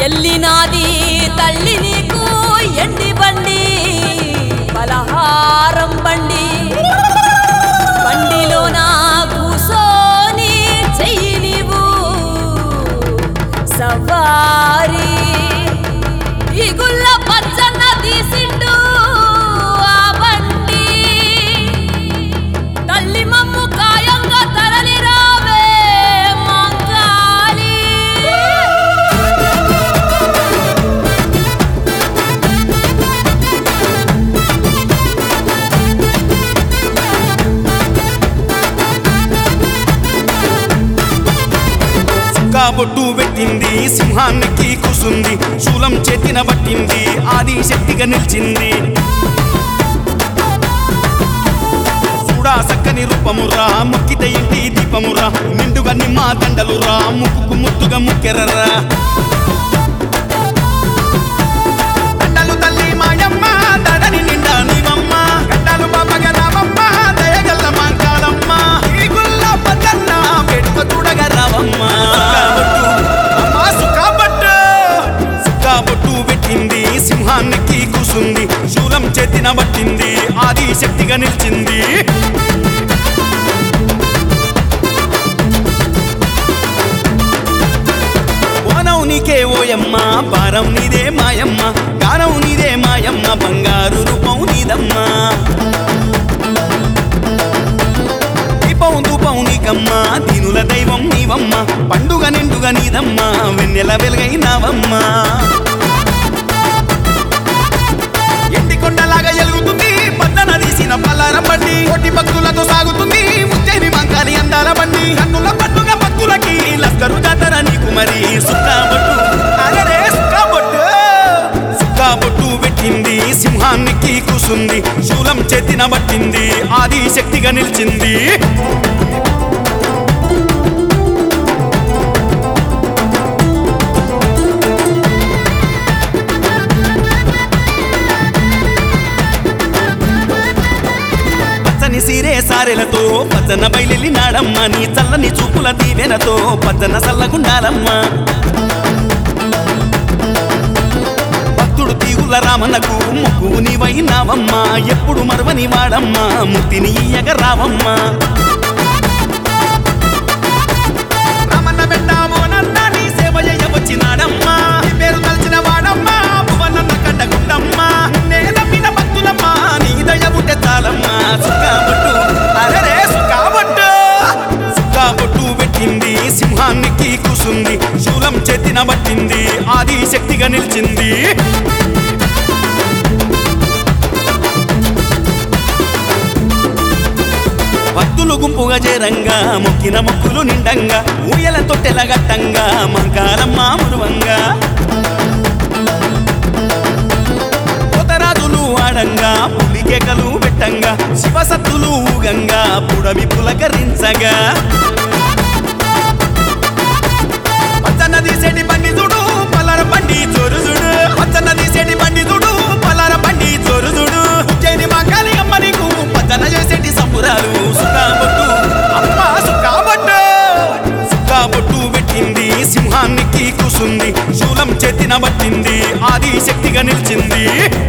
ఎల్లినాది తల్లి నీకు ఎండి బండి పలహారం బండి బండిలోన కూసోని చెయ్యి నీవు సవారి ఈ గుల్ల పచ్చన్న తీసిండు ఆ బండి తల్లి మమ్ము కాయంగా తరలి రావే మంగాలి కాబొట్టు పెట్టింది సింహానికి కూసుంది శూలం చేతిన పట్టింది ఆది శక్తిగా నిలిచింది చూడా సక్కని రూపమురా ముక్కిత ఇంటి దీపమురా నిండుగా నిమ్మ దండలురా ముక్కుకు ముద్దుగా ముక్కెరరా దండలు తల్లి మాయమ్మ దడని నిండా నీవమ్మ గడ్డలు బాబగ రావమ్మ దయగల్ల మాంకాలమ్మ ఈ గుల్ల పద్దన్న పెట్టుక చూడగ రావమ్మ అమ్మా సుఖాబట్టు సుఖాబట్టు పెట్టింది సింహానికి కూసుంది శూలం చేతిన పట్టింది ఆది శక్తిగా నిలిచింది ఓనం నీకే ఓయమ్మ భారం నీదే మాయమ్మ గానం నీదే మాయమ్మ బంగారు రూపం నీదమ్మా దీపం ధూపం నీకమ్మ దీనుల దైవం నీవమ్మ పండుగ నిండుగా నీదమ్మ వెన్నెల వెలుగైనావమ్మా ఎండి కొండలాగా ఎలుగుతుంది పద్దన తీసిన పల్లారం బండి కోటి భక్తులతో సాగుతుంది ఉజ్జయిని మంకాలి అందాల బండి కన్నుల పండుగ భక్తులకి లస్కరు జాతర నీకు మరి సుక్కాబొట్టు అలరే సుక్కాబొట్టు సుక్కాబొట్టు పెట్టింది సింహానికి కూసుంది శూలం చేతిన పట్టింది ఆది శక్తిగా నిలిచింది పచ్చని సీరే సారెలతో పచ్చన బయలు నాడమ్మ నీ చల్లని చూపుల దీవెనతో పచ్చన సల్లగుండాలమ్మ భక్తుడు తీగుల రామన్నకు ముక్కు నీవైనావమ్మ ఎప్పుడు మరవని వాడమ్మ ముక్తిని ఇయ్యగ రావమ్మ రామన్న పెట్టామో నన్న నీ సేవ చేయవచ్చినాడమ్మ నీ పేరు తలచిన వాడమ్మ భువనన్న కండగుండమ్మ నే నమ్మిన భక్తులమ్మ నీ దయ ఉంటే చాలమ్మ సుఖాబొట్టు అరరే సుఖాబొట్టు సుఖాబొట్టు పెట్టింది సింహానికి కూసుంది శూలం చేతిన పట్టింది ఆది శక్తిగా నిలిచింది భక్తులు గుంపుగా చేరంగా మొక్కిన మొక్కులు నిండంగా ఊయల తొట్టెల గట్టంగా మంకాలమ్మ మురువంగా పోతరాజులు ఆడంగా పులికేకలు పెట్టంగా శివసత్తులు ఊగంగా పుడమి పులకరించగా పచ్చన్న తీసేటి బండి చూడు పల్లర బండి చోరు చూడు పచ్చన్న తీసేటి బండి చూడు పల్లర బండి చోరు చూడు ఉజ్జయిని మా కాలి అమ్మ నీకు పచ్చన్న చేసేటి సంబురాలు సుఖాబొట్టు అమ్మ సుఖాబొట్టు సుఖాబొట్టు పెట్టింది సింహానికి కూసుంది శూలం చేతిన పట్టింది ఆది శక్తిగా నిలిచింది